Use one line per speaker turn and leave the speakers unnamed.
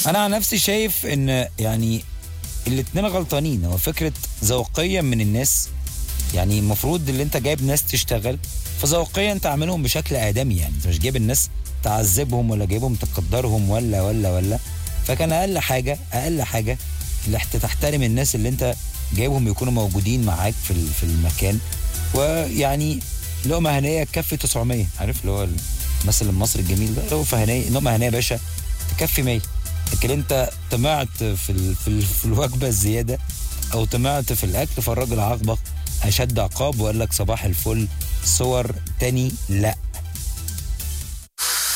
انا عن نفسي شايف ان يعني الاتنين غلطانين هو فكره ذوقيا من الناس يعني المفروض اللي انت جايب ناس تشتغل فذوقيا تعملهم بشكل ادمي يعني انت مش جايب الناس تعذبهم ولا جايبهم تقدرهم ولا ولا ولا فكان اقل حاجه اقل حاجه اللي احت- تحترم الناس اللي انت جايبهم يكونوا موجودين معاك في ال- في المكان ويعني لقمه هنيه تكفي 900 عارف اللي هو المثل المصري الجميل ده لقمه هنيه لقمه هنيه يا باشا تكفي 100 لكن انت طمعت في ال... في, ال... في الوجبه الزياده او طمعت في الاكل فالراجل عاقبك اشد عقاب وقال لك صباح الفل صور تاني لا